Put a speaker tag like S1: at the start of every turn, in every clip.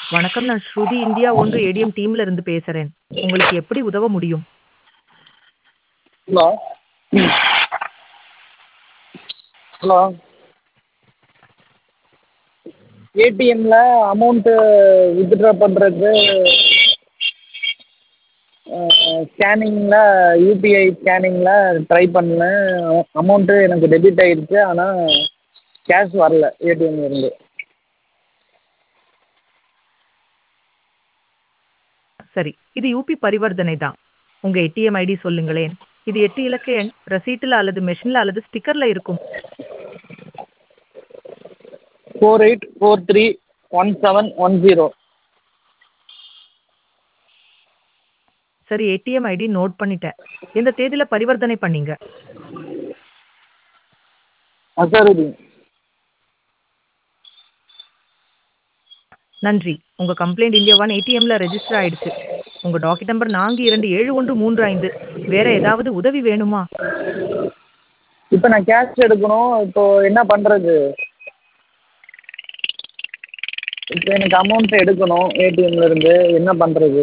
S1: வணக்கம் நான் ஸ்ருதி இந்தியா ஒன்று ஏடிஎம் டீம்ல இருந்து பேசுறேன் உங்களுக்கு எப்படி உதவ முடியும்
S2: ஹலோ ஹலோ ஏடிஎம்மில் அமௌண்ட்டு வித்ட்ரா பண்ணுறது ஸ்கேனிங்கில் யூபிஐ ஸ்கேனிங்கில் ட்ரை பண்ணேன் அமௌண்ட்டு எனக்கு டெபிட் ஆகிடுச்சு ஆனால் கேஷ் வரல ஏடிஎம்லேருந்து
S1: சரி இது யூபி பரிவர்த்தனை தான் உங்க ஏடிஎம் ஐடி சொல்லுங்களேன் இது எட்டு இலக்க எண் ரசீட்டில் அல்லது மெஷின்ல அல்லது ஸ்டிக்கர்ல இருக்கும்
S2: four eight four three one seven one zero
S1: சரி ஏடிஎம் ஐடி நோட் பண்ணிட்டேன் எந்த தேதியில பரிவர்த்தனை பண்ணீங்க
S2: அசருதீன்
S1: நன்றி உங்க கம்ப்ளைண்ட் இந்தியா ஒன் ஏடிஎம்ல ரெஜிஸ்டர் ஆயிடுச்சு உங்க டாக்கெட் நம்பர் நான்கு இரண்டு ஏழு ஒன்று மூன்று ஐந்து வேற ஏதாவது உதவி வேணுமா
S2: இப்போ நான் கேஷ் எடுக்கணும் இப்போ என்ன பண்ணுறது இப்போ எனக்கு அமௌண்ட் எடுக்கணும் ஏடிஎம்லேருந்து என்ன பண்ணுறது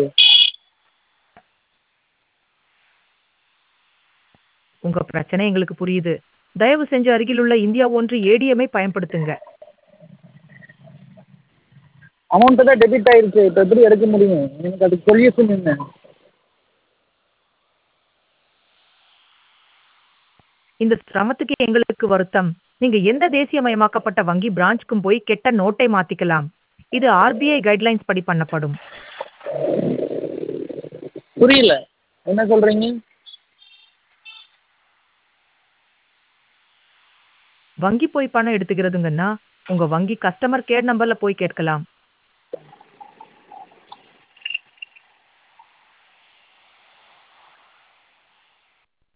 S1: உங்க பிரச்சனை எங்களுக்கு புரியுது தயவு செஞ்சு அருகிலுள்ள இந்தியா ஒன்று ஏடிஎம்ஐ பயன்படுத்துங்க
S2: அமௌண்ட்டு தான் டெபிட் ஆயிடுச்சு இப்போ எப்படி எடுக்க முடியும் எனக்கு அதுக்கு சொல்யூஷன் என்ன
S1: இந்த சிரமத்துக்கு எங்களுக்கு வருத்தம் நீங்க எந்த தேசியமயமாக்கப்பட்ட வங்கி பிரான்ச்சுக்கும் போய் கெட்ட நோட்டை மாத்திக்கலாம் இது ஆர்பிஐ கைட்லைன்ஸ் படி பண்ணப்படும்
S2: புரியல என்ன சொல்கிறீங்க
S1: வங்கி போய் பணம் எடுத்துக்கிறதுங்கன்னா உங்க வங்கி கஸ்டமர் கேர் நம்பர்ல போய் கேட்கலாம்